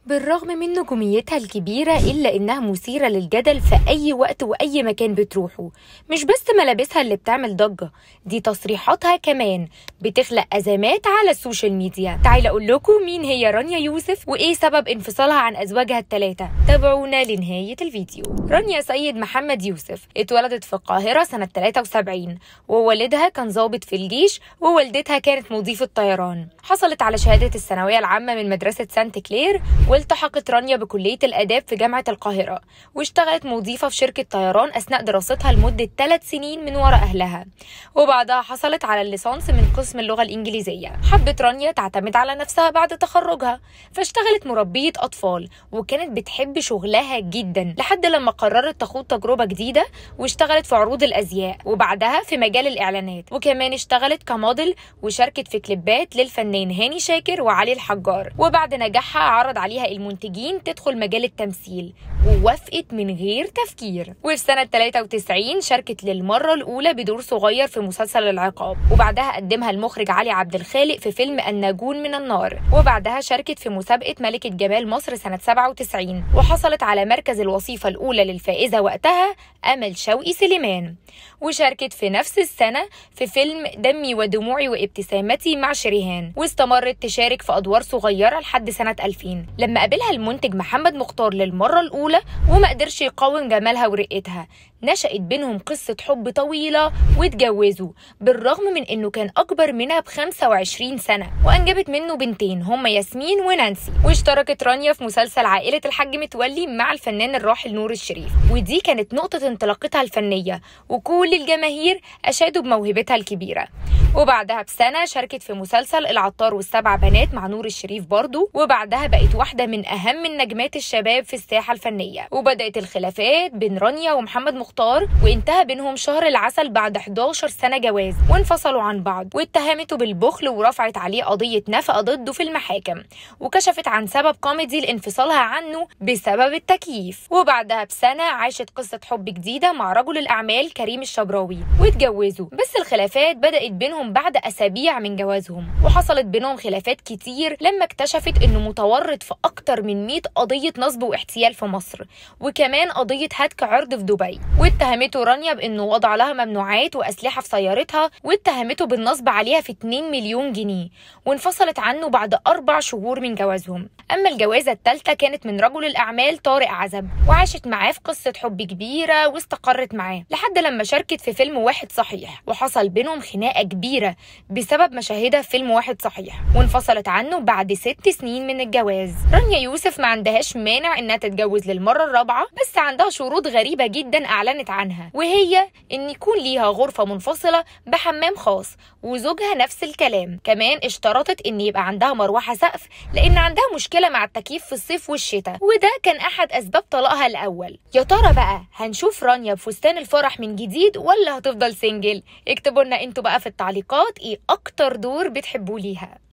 بالرغم من نجوميتها الكبيرة إلا إنها مثيرة للجدل في أي وقت وأي مكان بتروحه مش بس ملابسها اللي بتعمل ضجة دي تصريحاتها كمان بتخلق أزمات على السوشيال ميديا تعال أقول لكم مين هي رانيا يوسف وإيه سبب انفصالها عن أزواجها الثلاثة تابعونا لنهاية الفيديو رانيا سيد محمد يوسف اتولدت في القاهرة سنة 73 ووالدها كان ضابط في الجيش ووالدتها كانت مضيفة طيران حصلت على شهادة الثانوية العامة من مدرسة سانت كلير والتحقت رانيا بكلية الآداب في جامعة القاهرة واشتغلت مضيفة في شركة طيران أثناء دراستها لمدة ثلاث سنين من وراء أهلها وبعدها حصلت على الليسانس من قسم اللغة الإنجليزية حبت رانيا تعتمد على نفسها بعد تخرجها فاشتغلت مربية أطفال وكانت بتحب شغلها جدا لحد لما قررت تخوض تجربة جديدة واشتغلت في عروض الأزياء وبعدها في مجال الإعلانات وكمان اشتغلت كموديل وشاركت في كليبات للفنان هاني شاكر وعلي الحجار وبعد نجاحها عرض عليها المنتجين تدخل مجال التمثيل ووافقت من غير تفكير وفي سنة 93 شاركت للمرة الأولى بدور صغير في مسلسل العقاب وبعدها قدمها المخرج علي عبد الخالق في فيلم الناجون من النار وبعدها شاركت في مسابقة ملكة جمال مصر سنة 97 وحصلت على مركز الوصيفة الأولى للفائزة وقتها أمل شوقي سليمان وشاركت في نفس السنة في فيلم دمي ودموعي وابتسامتي مع شريهان واستمرت تشارك في أدوار صغيرة لحد سنة 2000 لما قابلها المنتج محمد مختار للمرة الأولى وما قدرش يقاوم جمالها ورقتها نشأت بينهم قصة حب طويلة واتجوزوا بالرغم من انه كان اكبر منها ب 25 سنة وانجبت منه بنتين هما ياسمين ونانسي واشتركت رانيا في مسلسل عائلة الحاج متولي مع الفنان الراحل نور الشريف ودي كانت نقطة انطلاقتها الفنية وكل الجماهير اشادوا بموهبتها الكبيرة وبعدها بسنة شاركت في مسلسل العطار والسبع بنات مع نور الشريف برضو وبعدها بقت واحدة من أهم النجمات الشباب في الساحة الفنية وبدأت الخلافات بين رانيا ومحمد مختار وانتهى بينهم شهر العسل بعد 11 سنة جواز وانفصلوا عن بعض واتهمته بالبخل ورفعت عليه قضية نفقة ضده في المحاكم وكشفت عن سبب كوميدي لانفصالها عنه بسبب التكييف وبعدها بسنة عاشت قصة حب جديدة مع رجل الأعمال كريم الشبراوي واتجوزوا بس الخلافات بدأت بينهم بعد أسابيع من جوازهم وحصلت بينهم خلافات كتير لما اكتشفت انه متورط في اكتر من 100 قضية نصب واحتيال في مصر وكمان قضية هتك عرض في دبي واتهمته رانيا بانه وضع لها ممنوعات واسلحة في سيارتها واتهمته بالنصب عليها في 2 مليون جنيه وانفصلت عنه بعد اربع شهور من جوازهم اما الجوازة الثالثة كانت من رجل الاعمال طارق عزب وعاشت معاه في قصة حب كبيرة واستقرت معاه لحد لما شاركت في فيلم واحد صحيح وحصل بينهم خناقة كبيرة بسبب مشاهدها في فيلم واحد صحيح وانفصلت عنه بعد ست سنين من الجواز رانيا يوسف ما عندهاش مانع انها تتجوز للمرة الرابعة بس عندها شروط غريبة جدا اعلنت عنها وهي ان يكون ليها غرفة منفصلة بحمام خاص وزوجها نفس الكلام كمان اشترطت ان يبقى عندها مروحة سقف لان عندها مشكلة مع التكييف في الصيف والشتاء وده كان احد اسباب طلاقها الاول يا ترى بقى هنشوف رانيا بفستان الفرح من جديد ولا هتفضل سنجل اكتبوا لنا انتوا بقى في التعليقات ايه اكتر دور بتحبوا ليها